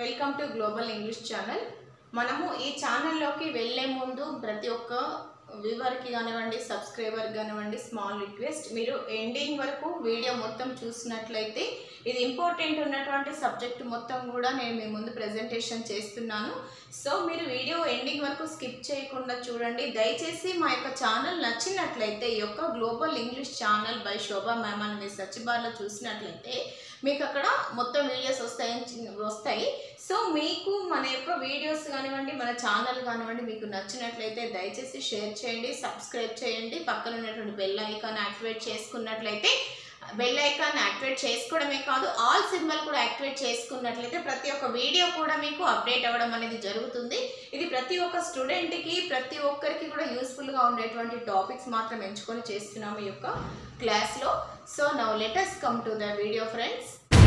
Welcome to global English channel మనము ఈ ఛానల్లోకి వెళ్ళే ముందు ప్రతి ఒక్క వ్యూవర్కి కానివ్వండి సబ్స్క్రైబర్ కానివ్వండి స్మాల్ రిక్వెస్ట్ మీరు ఎండింగ్ వరకు వీడియో మొత్తం చూసినట్లయితే ఇది ఇంపార్టెంట్ ఉన్నటువంటి సబ్జెక్ట్ మొత్తం కూడా నేను మీ ముందు ప్రజెంటేషన్ చేస్తున్నాను సో మీరు వీడియో ఎండింగ్ వరకు స్కిప్ చేయకుండా చూడండి దయచేసి మా యొక్క ఛానల్ నచ్చినట్లయితే ఈ యొక్క global English channel by Shobha ma'am అని మీరు సెర్చ్ బార్లో చూసినట్లయితే మీకు అక్కడ మొత్తం వీడియోస్ వస్తాయి వస్తాయి సో మీకు మన యొక్క వీడియోస్ కానివ్వండి మన ఛానల్ కానివ్వండి మీకు నచ్చినట్లయితే దయచేసి షేర్ చేయండి సబ్స్క్రైబ్ చేయండి పక్కన ఉన్నటువంటి బెల్ ఐకాన్ యాక్టివేట్ చేసుకున్నట్లయితే బెల్ ఐకాన్ యాక్టివేట్ చేసుకోవడమే కాదు ఆల్ సింబల్ కూడా యాక్టివేట్ చేసుకున్నట్లయితే ప్రతి ఒక్క వీడియో కూడా మీకు అప్డేట్ అవ్వడం అనేది జరుగుతుంది ఇది ప్రతి ఒక్క స్టూడెంట్కి ప్రతి ఒక్కరికి కూడా యూస్ఫుల్గా ఉండేటువంటి టాపిక్స్ మాత్రం ఎంచుకొని చేస్తున్నాము ఈ యొక్క క్లాస్లో so now let us come to the video friends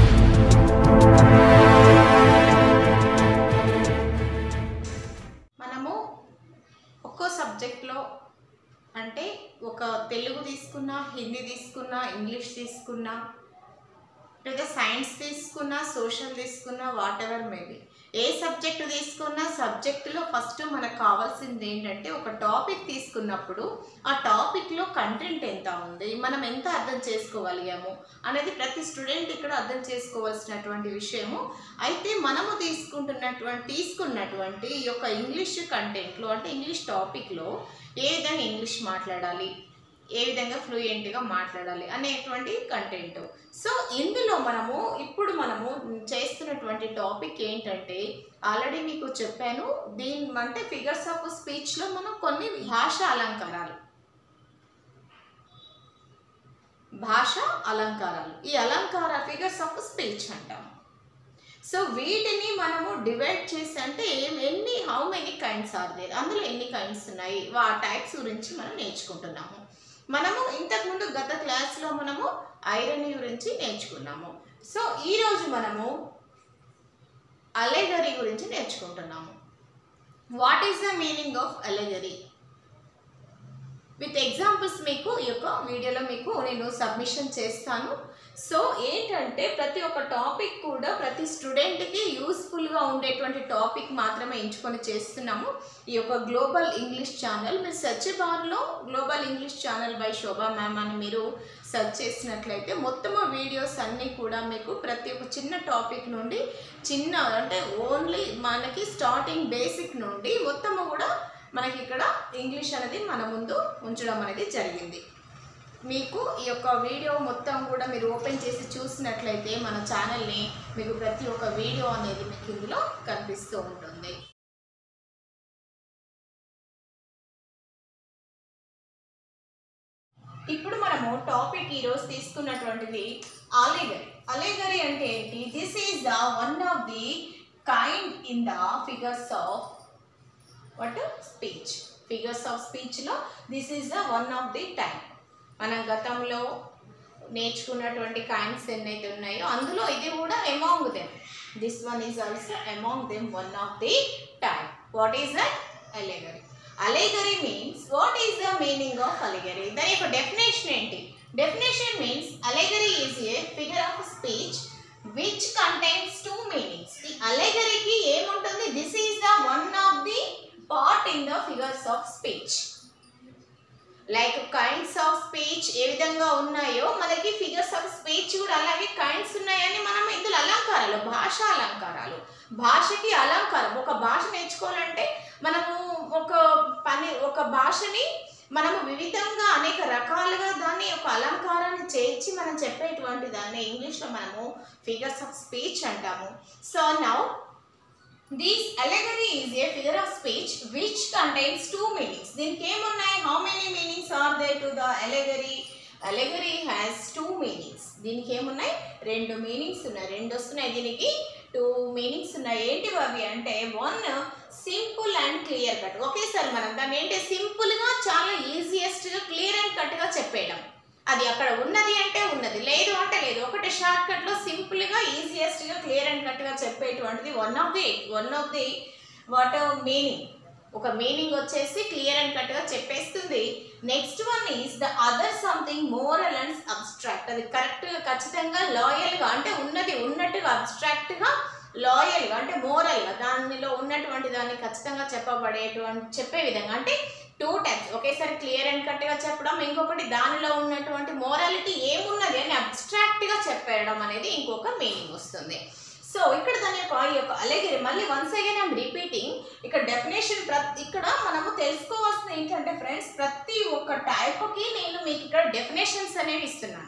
మనము ఒక్కో సబ్జెక్ట్లో అంటే ఒక తెలుగు తీసుకున్నా హిందీ తీసుకున్నా ఇంగ్లీష్ తీసుకున్నా లేదా సైన్స్ తీసుకున్నా సోషల్ తీసుకున్నా whatever maybe a subject తీసుకున్నా సబ్జెక్టులో ఫస్ట్ మనకు కావాల్సింది ఏంటంటే ఒక టాపిక్ తీసుకున్నప్పుడు ఆ టాపిక్లో కంటెంట్ ఎంత ఉంది మనం ఎంత అర్థం చేసుకోగలిగాము అనేది ప్రతి స్టూడెంట్ ఇక్కడ అర్థం చేసుకోవాల్సినటువంటి విషయము అయితే మనము తీసుకుంటున్నటువంటి తీసుకున్నటువంటి ఈ యొక్క ఇంగ్లీష్ కంటెంట్లో అంటే ఇంగ్లీష్ టాపిక్లో ఏ విధంగా ఇంగ్లీష్ మాట్లాడాలి ఏ విధంగా ఫ్లూయెంట్గా మాట్లాడాలి అనేటువంటి కంటెంట్ సో ఇందులో మనము ఇప్పుడు మనము చేస్తున్నటువంటి టాపిక్ ఏంటంటే ఆల్రెడీ మీకు చెప్పాను దీని అంటే ఫిగర్స్ ఆఫ్ స్పీచ్లో మనం కొన్ని భాష అలంకారాలు భాష అలంకారాలు ఈ అలంకార ఫిగర్స్ ఆఫ్ స్పీచ్ అంటాము సో వీటిని మనము డివైడ్ చేసి అంటే ఏం- ఎన్ని how many kinds are there అందులో ఎన్ని కైండ్స్ ఉన్నాయి ఆ టైప్స్ గురించి మనం నేర్చుకుంటున్నాము మనము ఇంతకుముందు గత క్లాస్లో మనము ఐరన్ గురించి నేర్చుకున్నాము సో ఈరోజు మనము అలెగరీ గురించి నేర్చుకుంటున్నాము what is the meaning of allegory with examples మీకు ఈ యొక్క వీడియోలో మీకు నేను సబ్మిషన్ చేస్తాను సో ఏంటంటే ప్రతి ఒక్క టాపిక్ కూడా ప్రతి స్టూడెంట్కి యూస్ఫుల్గా ఉండేటువంటి టాపిక్ మాత్రమే ఎంచుకొని చేస్తున్నాము ఈ యొక్క గ్లోబల్ ఇంగ్లీష్ ఛానల్ మీరు సెర్చ్ బార్లో global English channel by Shobha ma'am అని మీరు సెర్చ్ చేసినట్లయితే మొత్తము వీడియోస్ అన్నీ కూడా మీకు ప్రతి ఒక్క చిన్న టాపిక్ నుండి చిన్న అంటే ఓన్లీ మనకి స్టార్టింగ్ బేసిక్ నుండి మొత్తము కూడా మనకి ఇక్కడ ఇంగ్లీష్ అనేది మన ముందు ఉంచడం అనేది జరిగింది మీకు ఈ యొక్క వీడియో మొత్తం కూడా మీరు ఓపెన్ చేసి చూసినట్లయితే మన ఛానల్ని మీకు ప్రతి ఒక్క వీడియో అనేది మీకు ఇందులో కనిపిస్తూ ఉంటుంది ఇప్పుడు మనము టాపిక్ ఈరోజు తీసుకున్నటువంటిది అలేగరీ అలేగరీ అంటే ఏంటి this is the one of the kind in the figures of what speech figures of స్పీచ్లో this is the one of the type మనం గతంలో నేర్చుకున్నటువంటి కైండ్స్ ఎన్నైతే ఉన్నాయో అందులో ఇది కూడా among them this one is also among them one of the type what is that allegory allegory means what is the meaning of allegory దాని యొక్క డెఫినేషన్ ఏంటి definition means allegory is a figure of speech which contains two meanings ఈ అలెగరీకి ఏముంటుంది this is the one of the part in the figures of speech like kinds of speech ఏ విధంగా ఉన్నాయో మనకి ఫిగర్స్ ఆఫ్ స్పీచ్ కూడా అలాగే kinds ఉన్నాయని మనం ఇందులో అలంకారాలు భాష అలంకారాలు భాషకి అలంకారం ఒక భాష నేర్చుకోవాలంటే మనము ఒక పని ఒక భాషని మనము వివిధంగా అనేక రకాలుగా దాన్ని ఒక అలంకారాన్ని చేర్చి మనం చెప్పేటువంటి దాన్ని ఇంగ్లీష్లో మనము ఫిగర్స్ ఆఫ్ స్పీచ్ అంటాము so now this allegory is a figure of speech which contains two meanings దీనికి ఏమున్నాయి how many meanings are they to the allegory allegory has two meanings దీనికి ఏమున్నాయి రెండు మీనింగ్స్ ఉన్నాయి రెండు వస్తున్నాయి దీనికి టూ మీనింగ్స్ ఉన్నాయి ఏంటివి అవి అంటే one simple and clear cut ఒకేసారి మనం దాన్ని ఏంటి సింపుల్గా చాలా ఈజియెస్ట్గా క్లియర్ అండ్ కట్గా చెప్పేయడం అది అక్కడ ఉన్నది అంటే ఉన్నది లేదు అంటే లేదు ఒకటి షార్ట్ కట్లో సింపుల్గా ఈజియెస్ట్గా క్లియర్ అండ్ కట్గా చెప్పేటువంటిది one of the one of the what meaning ఒక మీనింగ్ వచ్చేసి క్లియర్ అండ్ కట్గా చెప్పేస్తుంది next one is the other something moral and abstract అది కరెక్ట్గా ఖచ్చితంగా లాయల్గా అంటే ఉన్నది ఉన్నట్టుగా అబ్స్ట్రాక్ట్గా లాయల్గా అంటే మోరల్గా దానిలో ఉన్నటువంటి దాన్ని ఖచ్చితంగా చెప్పబడేటువంటి చెప్పే విధంగా అంటే టూ టైప్స్ ఒకేసారి క్లియర్ అండ్ కట్గా చెప్పడం ఇంకొకటి దానిలో ఉన్నటువంటి మోరాలిటీ ఏమున్నది అని అబ్స్ట్రాక్ట్గా చెప్పేయడం అనేది ఇంకొక మీనింగ్ వస్తుంది సో ఇక్కడ దాని యొక్క ఈ యొక్క అలెగిరి మళ్ళీ వన్స్ అగైన్ ఐమ్ రిపీటింగ్ ఇక్కడ డెఫినేషన్ ప్రతి ఇక్కడ మనము తెలుసుకోవాల్సింది ఏంటంటే ఫ్రెండ్స్ ప్రతి ఒక్క టైప్కి నేను మీకు ఇక్కడ డెఫినేషన్స్ అనేవి ఇస్తున్నాను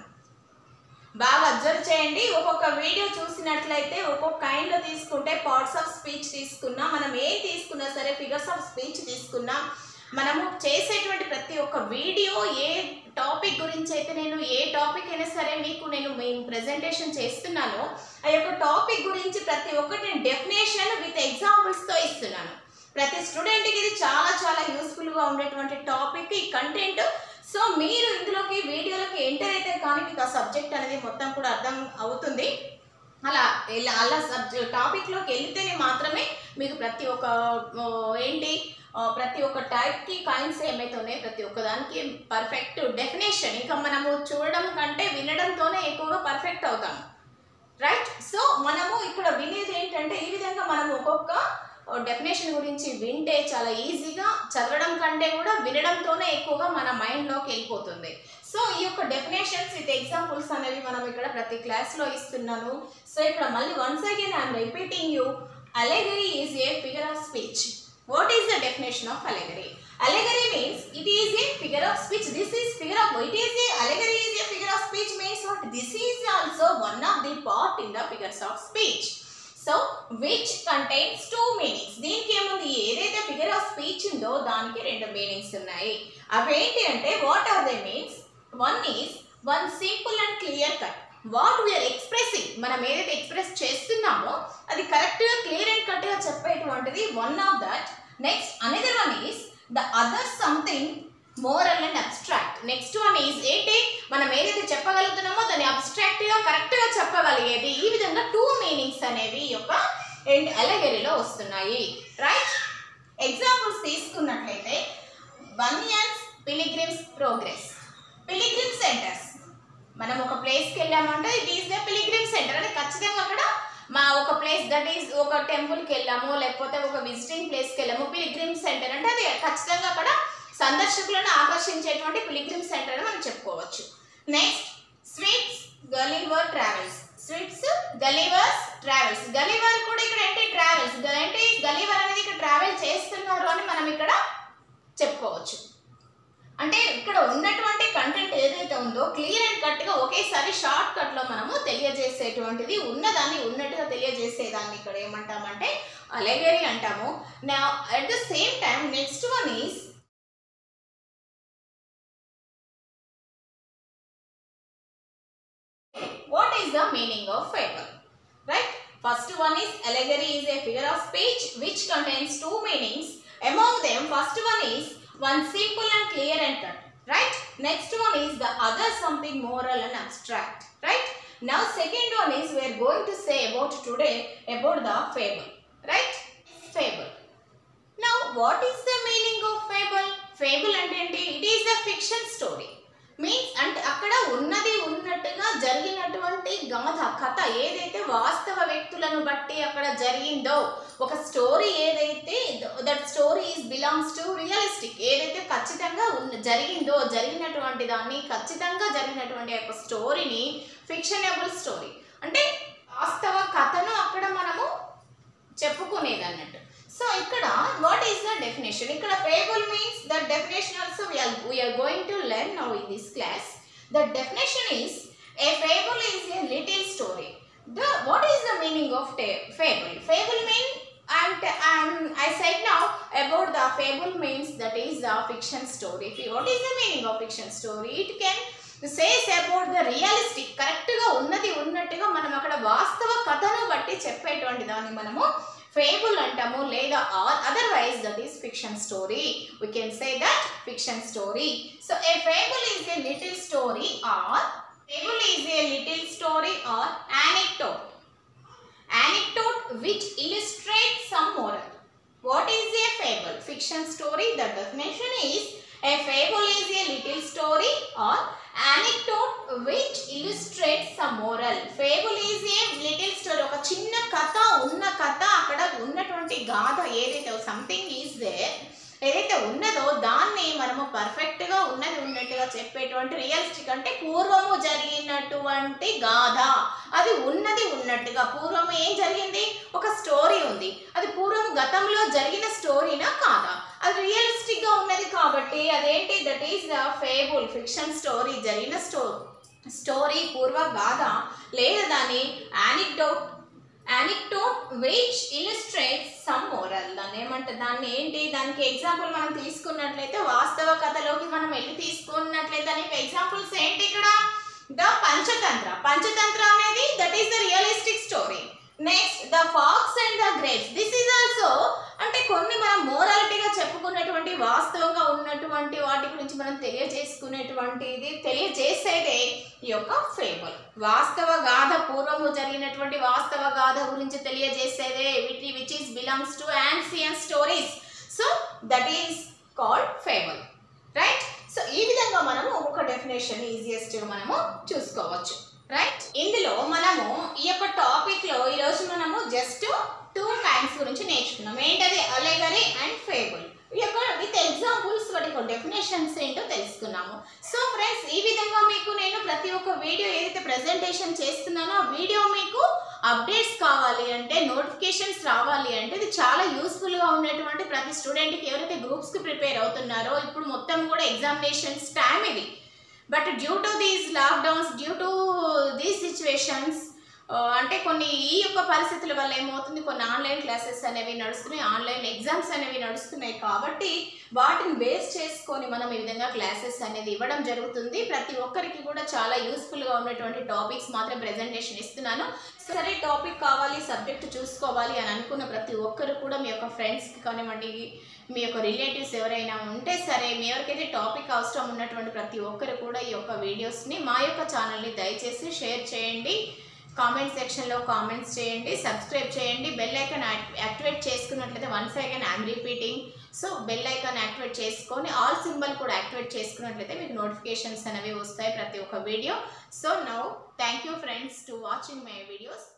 బాగా అబ్జర్వ్ చేయండి ఒక్కొక్క వీడియో చూసినట్లయితే ఒక్కొక్క కైండ్లో తీసుకుంటే పార్ట్స్ ఆఫ్ స్పీచ్ తీసుకున్నా మనం ఏం తీసుకున్నా సరే ఫిగర్స్ ఆఫ్ స్పీచ్ తీసుకున్నా మనము చేసేటువంటి ప్రతి ఒక్క వీడియో ఏ టాపిక్ గురించి అయితే నేను ఏ టాపిక్ అయినా సరే మీకు నేను మేము ప్రజెంటేషన్ చేస్తున్నానో ఆ యొక్క టాపిక్ గురించి ప్రతి ఒక్కటి నేను డెఫినేషన్ విత్ ఎగ్జాంపుల్స్తో ఇస్తున్నాను ప్రతి స్టూడెంట్కి ఇది చాలా చాలా యూస్ఫుల్గా ఉండేటువంటి టాపిక్ ఈ కంటెంట్ సో మీరు ఇందులోకి వీడియోలోకి ఎంటర్ అయితే కానీ మీకు ఆ సబ్జెక్ట్ అనేది మొత్తం కూడా అర్థం అవుతుంది అలా ఇలా అలా సబ్జెక్ట్ టాపిక్లోకి వెళ్తేనే మాత్రమే మీకు ప్రతి ఒక్క ఓ, ఏంటి ఆ, ప్రతి ఒక్క టైప్కి కాయిన్స్ ఏమైతే ఉన్నాయో ప్రతి ఒక్క దానికి పర్ఫెక్ట్ డెఫినేషన్ ఇంకా మనము చూడడం కంటే వినడంతోనే ఎక్కువగా పర్ఫెక్ట్ అవుతాం రైట్ సో మనము ఇక్కడ వినేది ఏంటంటే ఈ విధంగా మనం ఒక్కొక్క డెఫినేషన్ గురించి వింటే చాలా ఈజీగా చదవడం కంటే కూడా వినడంతోనే ఎక్కువగా మన మైండ్లోకి వెళ్ళిపోతుంది సో ఈ యొక్క డెఫినేషన్స్ విత్ ఎగ్జాంపుల్స్ అనేవి మనం ఇక్కడ ప్రతి క్లాస్లో ఇస్తున్నాను సో ఇక్కడ మళ్ళీ once again I'm repeating you allegory is a figure of speech what is the definition of allegory allegory means it is a figure of speech this is figure of it is a allegory is a figure of speech means what this is also one of the part in the figures of speech so which contains two meanings దీనికి ఏముంది ఏదైతే figure of speech ఉందో దానికి రెండు meanings ఉన్నాయి అవేంటి అంటే what are they means one is one simple and clear cut what we are expressing మనం ఏదైతే ఎక్స్ప్రెస్ చేస్తున్నామో అది కరెక్ట్గా క్లియర్ అండ్ కట్గా చెప్పేటువంటిది one of that next another one is the other something moral and abstract next one is ఏంటి మనం ఏదైతే చెప్పగలుగుతున్నామో దాన్ని అబ్స్ట్రాక్ట్గా కరెక్ట్గా చెప్పగలిగేది ఈ విధంగా టూ మీనింగ్స్ అనేవి ఈ యొక్క అండ్ అలగరిలో వస్తున్నాయి రైట్ ఎగ్జాంపుల్స్ తీసుకున్నట్లయితే Bunyan's pilgrims progress pilgrim centers మనం ఒక ప్లేస్కి వెళ్ళామంటే it is the pilgrim center అంటే ఖచ్చితంగా అక్కడ మా ఒక ప్లేస్ దట్ ఈస్ ఒక టెంపుల్కి వెళ్ళాము లేకపోతే ఒక విజిటింగ్ ప్లేస్కి వెళ్ళాము పిలిగ్రిమ్ సెంటర్ అంటే అది ఖచ్చితంగా అక్కడ సందర్శకులను ఆకర్షించేటువంటి పిలిగ్రిమ్ సెంటర్ అని మనం చెప్పుకోవచ్చు next Swift's Gulliver travels Swift's Gulliver's travels Gulliver కూడా ఇక్కడ ఏంటి ట్రావెల్స్ ఏంటి గలీవర్ అనేది ఇక్కడ ట్రావెల్ చేస్తున్నారు అని మనం ఇక్కడ చెప్పుకోవచ్చు అంటే ఇక్కడ ఉన్నటువంటి కంటెంట్ ఏదైతే ఉందో క్లియర్ అండ్ కట్గా ఒకేసారి షార్ట్ కట్లో మనము తెలియజేసేటువంటిది ఉన్నదాన్ని ఉన్నట్టుగా తెలియజేసేదాన్ని ఇక్కడ ఏమంటామంటే అలెగరీ అంటాము నా at the same time next one is what is the meaning of fable right first one is allegory is a figure of speech which contains two meanings among them first one is one simple and clear and cut right next one is the other something moral and abstract right now second one is we are going to say about today about the fable right fable now what is the meaning of fable fable అంటే ఏంటి it is a fiction story means అంటే అక్కడ ఉన్నది ఉన్నట్టుగా జరిగినటువంటి గాథ కథ ఏదైతే వాస్తవ వ్యక్తులను బట్టి అక్కడ జరిగిందో ఒక స్టోరీ ఏదైతే that story is belongs to realistic ఏదైతే ఖచ్చితంగా ఉన్న జరిగిందో జరిగినటువంటి దాన్ని ఖచ్చితంగా జరిగినటువంటి ఆ యొక్క స్టోరీని ఫిక్షనబుల్ స్టోరీ అంటే వాస్తవ కథను అక్కడ మనము చెప్పుకునేది అన్నట్టు సో ఇక్కడ వాట్ ఈస్ ద డెఫినేషన్ ఇక్కడ fable means the definition also we are going to learn now in this class the definition is a fable is a little story the what is the meaning of fable fable mean and um, I said now about the fable means that is the fiction story. What is the meaning of fiction story? It can says about the realistic కరెక్ట్గా ఉన్నది ఉన్నట్టుగా మనం అక్కడ వాస్తవ కథను బట్టి చెప్పేటువంటి దాన్ని మనము ఫేబుల్ అంటాము లేదా or otherwise that is fiction story we can say that fiction story so a fable is a little story or fable is a little story or anecdote anecdote which illustrates some moral what is a fable fiction story the definition is a fable is a little story or anecdote which illustrates some moral fable is a little story ఒక చిన్న కథ ఉన్న కథ అక్కడ ఉన్నటువంటి గాథ ఏదైతే something is there ఏదైతే ఉన్నదో దాన్ని మనము పర్ఫెక్ట్ గా ఉన్నది ఉన్నట్టుగా చెప్పేటువంటి రియలిస్టిక్ అంటే పూర్వము జరిగినటువంటి గాథ అది ఉన్నది ఉన్నట్టుగా పూర్వము ఏం జరిగింది ఒక స్టోరీ ఉంది అది పూర్వం గతంలో జరిగిన స్టోరీనా కాదా అది రియలిస్టిక్ గా ఉన్నది కాబట్టి అదేంటి that is the fable fiction story జరిగిన స్టో స్టోరీ పూర్వ గాథ లేదా దాని anecdote anecdote which illustrates some moral దాన్ని ఏమంటారు దాన్ని ఏంటి దానికి ఎగ్జాంపుల్ మనం తీసుకున్నట్లయితే వాస్తవ కథలోకి మనం వెళ్ళి తీసుకున్నట్లయితే దానికి ఎగ్జాంపుల్స్ ఏంటి ఇక్కడ ద పంచతంత్ర పంచతంత్ర అనేది that is the realistic story next the fox and the grapes this is also అంటే కొన్ని మనం మోరాలిటీగా చెప్పుకున్నటువంటి వాస్తవంగా ఉన్నటువంటి వాటి గురించి మనం తెలియజేసుకునేటువంటిది తెలియజేసేదే ఈ యొక్క ఫేబుల్ వాస్తవ గాథ పూర్వము జరిగినటువంటి వాస్తవ గాథ గురించి తెలియజేసేదే విటి which is belongs to ancient stories so that is called fable right so ఈ విధంగా మనము ఒక్కొక్క డెఫినేషన్ ఈజియెస్ట్ మనము చూసుకోవచ్చు రైట్ ఇందులో మనము ఈ యొక్క టాపిక్ లో ఈరోజు మనము జస్ట్ టూ కైండ్స్ గురించి నేర్చుకున్నాం ఏంటది అలెగరీ అండ్ ఫేబుల్ ఈ యొక్క విత్ ఎగ్జాంపుల్స్ వాటి యొక్క డెఫినేషన్స్ ఏంటో తెలుసుకున్నాము సో ఫ్రెండ్స్ ఈ విధంగా మీకు నేను ప్రతి ఒక్క వీడియో ఏదైతే ప్రజెంటేషన్ చేస్తున్నానో ఆ వీడియో మీకు అప్డేట్స్ కావాలి అంటే నోటిఫికేషన్స్ రావాలి అంటే ఇది చాలా యూస్ఫుల్గా ఉన్నటువంటి ప్రతి స్టూడెంట్కి ఎవరైతే గ్రూప్స్కి ప్రిపేర్ అవుతున్నారో ఇప్పుడు మొత్తం కూడా ఎగ్జామినేషన్స్ టైం ఇది but due to these lockdowns due to these situations అంటే కొన్ని ఈ యొక్క పరిస్థితుల వల్ల ఏమవుతుంది కొన్ని ఆన్లైన్ క్లాసెస్ అనేవి నడుస్తున్నాయి ఆన్లైన్ ఎగ్జామ్స్ అనేవి నడుస్తున్నాయి కాబట్టి వాటిని బేస్ చేసుకొని మనం ఈ విధంగా క్లాసెస్ అనేది ఇవ్వడం జరుగుతుంది ప్రతి ఒక్కరికి కూడా చాలా యూస్ఫుల్గా ఉన్నటువంటి టాపిక్స్ మాత్రం ప్రెజెంటేషన్ ఇస్తున్నాను సరే టాపిక్ కావాలి సబ్జెక్ట్ చూసుకోవాలి అని అనుకున్న ప్రతి ఒక్కరు కూడా మీ యొక్క ఫ్రెండ్స్కి కానివ్వండి మీ యొక్క రిలేటివ్స్ ఎవరైనా ఉంటే సరే మీ ఎవరికైతే టాపిక్ అవసరం ఉన్నటువంటి ప్రతి ఒక్కరు కూడా ఈ యొక్క వీడియోస్ని మా యొక్క ఛానల్ని దయచేసి షేర్ చేయండి కామెంట్ సెక్షన్లో కామెంట్స్ చేయండి సబ్స్క్రైబ్ చేయండి బెల్ ఐకాన్ యాక్టివేట్ చేసుకున్నట్లయితే once again I'm repeating so bell icon activate చేసుకొని ఆల్ సింబల్ కూడా యాక్టివేట్ చేసుకున్నట్లయితే మీకు నోటిఫికేషన్స్ అనేవి వస్తాయి ప్రతి ఒక్క video so now thank you friends to watching my videos